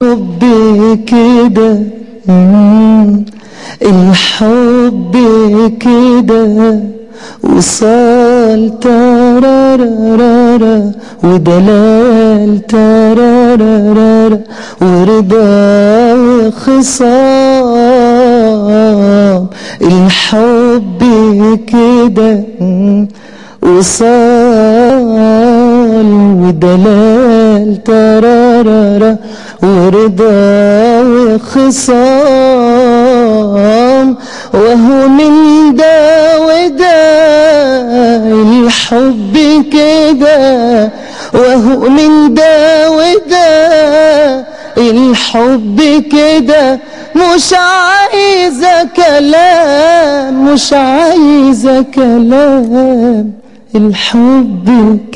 الحب كده مم. الحب كده وصال ترارارارا ودلال ترارارارا ورضا وخصام الحب كده مم. وصال ودلال ترارارا ورضا وخصام وهو من ده وده الحب كده وهو من ده وده الحب كده مش عايزة كلام مش عايزة كلام الحب